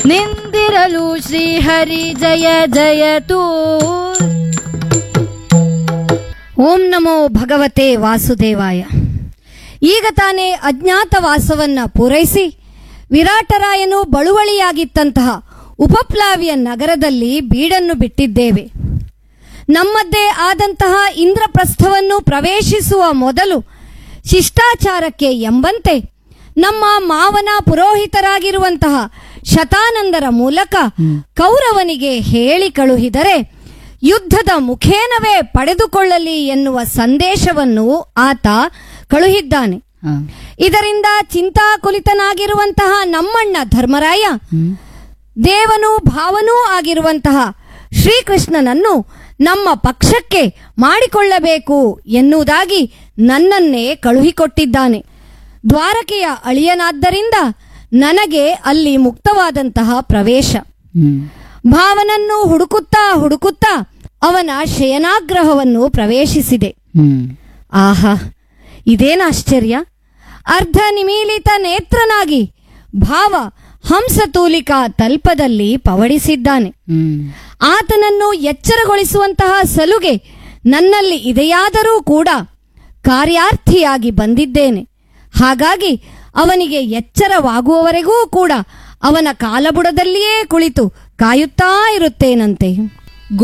ನಿಂದಿರಲು ಶ್ರೀಹರಿ ಜಯ ಜಯತು ಓಂ ನಮೋ ಭಗವತೆ ವಾಸುದೇವಾಯ ಈಗ ತಾನೇ ಅಜ್ಞಾತವಾಸವನ್ನ ಪೂರೈಸಿ ವಿರಾಟರಾಯನು ಬಳುವಳಿಯಾಗಿತ್ತಂತಹ ಉಪಪ್ಲಾವಿಯ ನಗರದಲ್ಲಿ ಬೀಡನ್ನು ಬಿಟ್ಟಿದ್ದೇವೆ ನಮ್ಮದ್ದೇ ಆದಂತಹ ಇಂದ್ರಪ್ರಸ್ಥವನ್ನು ಪ್ರವೇಶಿಸುವ ಮೊದಲು ಶಿಷ್ಟಾಚಾರಕ್ಕೆ ಎಂಬಂತೆ ನಮ್ಮ ಮಾವನ ಪುರೋಹಿತರಾಗಿರುವಂತಹ ಶತಾನಂದರ ಮೂಲಕ ಕೌರವನಿಗೆ ಹೇಳಿ ಕಳುಹಿದರೆ ಯುದ್ಧದ ಮುಖೇನವೇ ಪಡೆದುಕೊಳ್ಳಲಿ ಎನ್ನುವ ಸಂದೇಶವನ್ನು ಆತ ಕಳುಹಿದ್ದಾನೆ ಹಾ. ಇದರಿಂದ ಚಿಂತಾಕುಲಿತನಾಗಿರುವಂತಹ ನಮ್ಮಣ್ಣ ಧರ್ಮರಾಯ ದೇವನೂ ಭಾವನೂ ಆಗಿರುವಂತಹ ಶ್ರೀಕೃಷ್ಣನನ್ನು ನಮ್ಮ ಪಕ್ಷಕ್ಕೆ ಮಾಡಿಕೊಳ್ಳಬೇಕು ಎನ್ನುವುದಾಗಿ ನನ್ನನ್ನೇ ಕಳುಹಿಕೊಟ್ಟಿದ್ದಾನೆ ದ್ವಾರಕೆಯ ಅಳಿಯನಾದ್ದರಿಂದ ನನಗೆ ಅಲ್ಲಿ ಮುಕ್ತವಾದಂತಹ ಪ್ರವೇಶ ಹ್ಮ್. ಭಾವನನ್ನು ಹುಡುಕುತ್ತಾ ಹುಡುಕುತ್ತಾ ಅವನ ಶಯನಾಗ್ರಹವನ್ನು ಪ್ರವೇಶಿಸಿದೆ ಹ್ಮ್. ಆಹಾ ಇದೇನ ಆಶ್ಚರ್ಯ ಅರ್ಧ ನಿಮೀಲಿತ ನೇತ್ರನಾಗಿ ಭಾವ ಹಂಸತೂಲಿಕಾ ತಲ್ಪದಲ್ಲಿ ಪವಡಿಸಿದ್ದಾನೆ ಹ್ಮ್. ಆತನನ್ನು ಎಚ್ಚರಗೊಳಿಸುವಂತಹ ಸಲುಗೆ ನನ್ನಲ್ಲಿ ಇದೆಯಾದರೂ ಕೂಡ ಕಾರ್ಯಾರ್ಥಿಯಾಗಿ ಬಂದಿದ್ದೇನೆ ಹಾಗಾಗಿ ಅವನಿಗೆ ಎಚ್ಚರವಾಗುವವರೆಗೂ ಕೂಡ ಅವನ ಕಾಲಬುಡದಲ್ಲಿಯೇ ಕುಳಿತು ಕಾಯುತ್ತಾ ಇರುತ್ತೇನಂತೆ